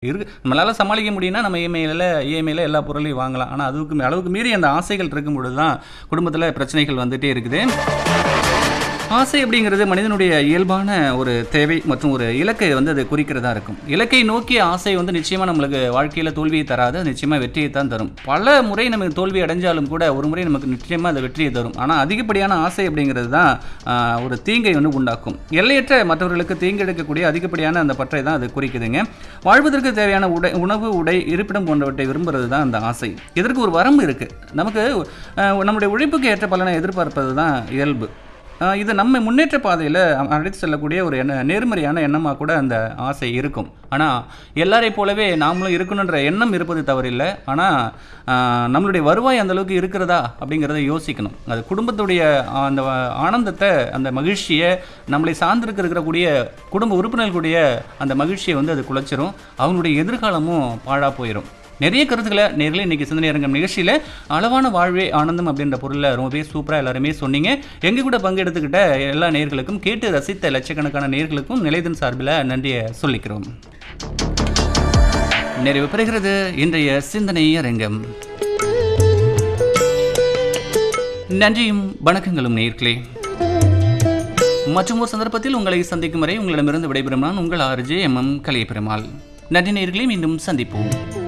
இருக்கு நம்மளால் சமாளிக்க முடியும்னா நம்ம இஎம்ஐயில் இஎம்ஐயில் எல்லா பொருளையும் வாங்கலாம் ஆனால் அதுக்கு மே- அளவுக்கு மீறி அந்த ஆசைகள் இருக்கும் பொழுது தான் குடும்பத்தில் பிரச்சனைகள் வந்துட்டே இருக்குது ஆசை அப்படிங்கிறது மனிதனுடைய இயல்பான ஒரு தேவை மற்றும் ஒரு இலக்கை வந்து அது குறிக்கிறதா இருக்கும் இலக்கை நோக்கிய ஆசை வந்து நிச்சயமாக நம்மளுக்கு வாழ்க்கையில் தோல்வியை தராது அது நிச்சயமாக வெற்றியை தான் தரும் பல முறை நமக்கு தோல்வி அடைஞ்சாலும் கூட ஒரு முறை நமக்கு நிச்சயமாக அது வெற்றியை தரும் ஆனால் அதிகப்படியான ஆசை அப்படிங்கிறது தான் ஆஹ், ஒரு தீங்கை வந்து உண்டாக்கும் எல்லையற்ற மற்றவர்களுக்கு தீங்கிழைக்கக்கூடிய அதிகப்படியான அந்த பற்றை தான் அது குறிக்குதுங்க வாழ்வதற்கு தேவையான உடை உணவு உடை இருப்பிடம் போன்றவற்றை விரும்புறது தான் அந்த ஆசை இதற்கு ஒரு வரம்பு இருக்குது நமக்கு ஆஹ், நம்முடைய உழைப்புக்கு ஏற்ற பலனை எதிர்பார்ப்பது தான் இயல்பு ஆஹ் இது நம்ம முன்னேற்ற பாதையில் அழைத்து செல்லக்கூடிய ஒரு எண்ண நேர்மறையான எண்ணமாக கூட அந்த ஆசை இருக்கும் ஆனால் எல்லாரைப் போலவே நாமளும் இருக்கணுன்ற எண்ணம் இருப்பது தவறில்லை ஆனால் நம்மளுடைய வருவாய் அந்த அளவுக்கு இருக்கிறதா அப்படிங்கிறத யோசிக்கணும் அது குடும்பத்துடைய அந்த ஆனந்தத்தை அந்த மகிழ்ச்சியை நம்மளை சார்ந்திருக்க இருக்கக்கூடிய குடும்ப உறுப்பினர்களுடைய அந்த மகிழ்ச்சியை வந்து அது குலைச்சிரும் அவங்களுடைய எதிர்காலமும் பாழாக போயிடும் நிறைய கருத்துக்களை நேரில் இன்னைக்கு சிந்தனை அரங்கம் நிகழ்ச்சியில் அளவான வாழ்வே ஆனந்தம் அப்படின்ற பொருளில் ரொம்பவே சூப்பராக எல்லாருமே சொன்னீங்க எங்கள் கூட பங்கெடுத்துக்கிட்ட எல்லா நேர்களுக்கும் கேட்டு ரசித்த லட்சக்கணக்கான நேர்களுக்கும் நிலையத்தின் சார்பில் நன்றியை சொல்லிக்கிறோம் நிறைவு பெறுகிறது இன்றைய சிந்தனை அரங்கம் நன்றியும் வணக்கங்களும் நேர்களே மற்றும் ஒரு சந்தர்ப்பத்தில் உங்களை சந்திக்கும் வரை உங்களிடமிருந்து விடைபெறும் நான் உங்கள் ஆர்ஜே எம் எம் கலையபெருமாள் நன்றி நேர்களே மீண்டும் சந்திப்போம்